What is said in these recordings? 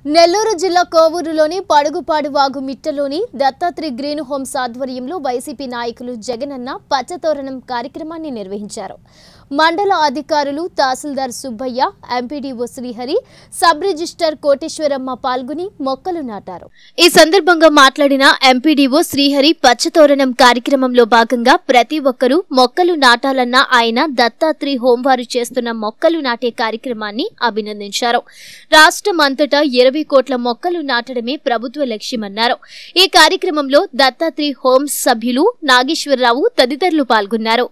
నెల్లూరు జిల్లా కోవూరులోని పడుగుపాడు వాగు మిట్టలోని దత్తాత్రి గ్రీన్ హోమ్స్ ఆధ్వర్యంలో వైసీపీ నాయకులు జగనన్న పచ్చతోరణం కార్యక్రమాన్ని నిర్వహించారు మండల అధికారులు tahsildar Subbaiah MPDO Srihari sub register Koteswaramma పాల్గొని మొక్కలు నాటారు ఈ సందర్భంగా మాట్లాడిన ఎంపీడీఓ శ్రీహరి పచ్చతోరణం కార్యక్రమంలో భాగంగా ప్రతి ఒక్కరూ మొక్కలు నాటాలన్న ఆయన దత్తాత్రి హోంవారు చేస్తున్న మొక్కలు నాటే కార్యక్రమాన్ని అభినందించారు రాష్ట్రం అంతటా ఇరవై కోట్ల మొక్కలు నాటడమే ప్రభుత్వ లక్ష్యమన్నారు ఈ కార్యక్రమంలో దత్తాత్రి హోమ్స్ సభ్యులు నాగేశ్వరరావు తదితరులు పాల్గొన్నారు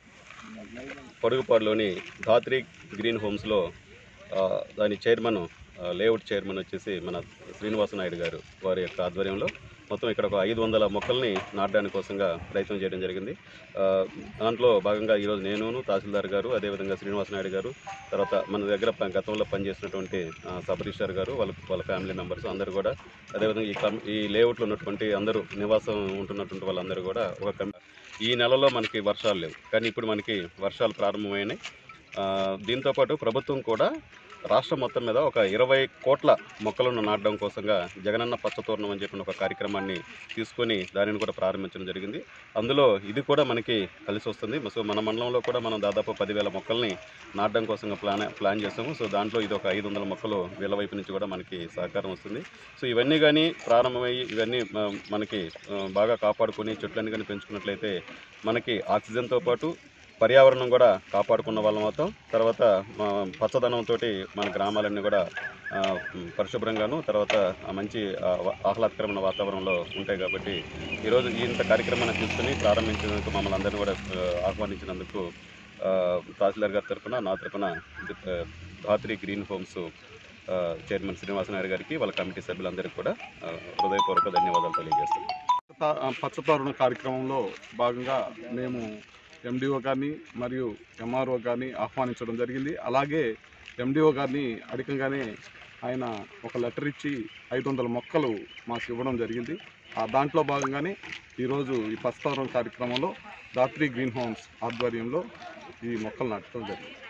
పొరుగుపాడులోని ధాత్రి గ్రీన్ హోమ్స్లో ఆ, దాని చైర్మన్ ఆ, లేఅవుట్ చైర్మన్ వచ్చేసి మన శ్రీనివాస నాయుడు గారు వారి యొక్క ఆధ్వర్యంలో మొత్తం ఇక్కడ ఒక ఐదు వందల మొక్కల్ని నాటడానికి కోసంగా ప్రయత్నం చేయడం జరిగింది ఆ, దాంట్లో భాగంగా ఈరోజు నేను తహసీల్దార్ గారు అదేవిధంగా శ్రీనివాస నాయుడు గారు తర్వాత మన దగ్గర ప- గతంలో పనిచేసినటువంటి ఆ, సబ్ రిజిస్టర్ గారు వాళ్ళ వాళ్ళ ఫ్యామిలీ మెంబర్స్ అందరూ కూడా అదేవిధంగా ఈ కం ఈ లేఅవుట్లో ఉన్నటువంటి అందరూ నివాసం ఉంటున్నటువంటి వాళ్ళందరూ కూడా ఒక కం ఈ నెలలో మనకి వర్షాలు లేవు కానీ ఇప్పుడు మనకి వర్షాలు ప్రారంభమైనాయి ఆ, దీంతోపాటు ప్రభుత్వం కూడా రాష్ట్రం మొత్తం మీద ఒక ఇరవై కోట్ల మొక్కలను నాటడం కోసంగా జగనన్న పచ్చతోరణం అని చెప్పిన ఒక కార్యక్రమాన్ని తీసుకొని దానిని కూడా ప్రారంభించడం జరిగింది అందులో ఇది కూడా మనకి కలిసి వస్తుంది సో మన మండలంలో కూడా మనం దాదాపు పదివేల మొక్కల్ని నాటడం కోసంగా ప్లాన్ ప్లాన్ చేసాము సో దాంట్లో ఇది ఒక ఐదు వందల మొక్కలు వీళ్ళ వైపు నుంచి కూడా మనకి సహకారం వస్తుంది సో ఇవన్నీ కానీ ప్రారంభమయ్యి ఇవన్నీ మ- మనకి ఆ, బాగా కాపాడుకొని చెట్లన్నీ కానీ పెంచుకున్నట్లయితే మనకి ఆక్సిజన్తో పాటు పర్యావరణం కూడా కాపాడుకున్న వాళ్ళం అవుతాం తర్వాత ఆ, పచ్చదనంతో మన గ్రామాలన్నీ కూడా ఆ, పరిశుభ్రంగాను తర్వాత ఆ మంచి ఆ, వా- ఆహ్లాదకరమైన వాతావరణంలో ఉంటాయి కాబట్టి ఈరోజు ఈ ఇంత కార్యక్రమాన్ని తీసుకుని ప్రారంభించినందుకు మమ్మల్ని అందరినీ కూడా ఆ, ఆహ్వానించినందుకు ఆ, తహసీల్దార్ గారి తరఫున నా తరఫున ఆ, ధాత్రి గ్రీన్ హోమ్స్ ఆ, చైర్మన్ శ్రీనివాస నాయుడు గారికి వాళ్ళ కమిటీ సభ్యులందరికీ కూడా ఆ, హృదయపూర్వక ధన్యవాదాలు తెలియజేస్తున్నాను పచ్చ- పచ్చతోరణ కార్యక్రమంలో భాగంగా మేము ఎండిఓ గారిని మరియు ఎంఆర్ఓ గారిని ఆహ్వానించడం జరిగింది అలాగే ఎండిఓ గారిని అధికంగానే ఆయన ఒక లెటర్ ఇచ్చి ఐదు వందల మొక్కలు మాకు ఇవ్వడం జరిగింది ఆ దాంట్లో భాగంగానే ఈరోజు ఈ పచ్చతోరణ కార్యక్రమంలో దాత్రి గ్రీన్ హోమ్స్ ఆధ్వర్యంలో ఈ మొక్కలు నాటడం జరిగింది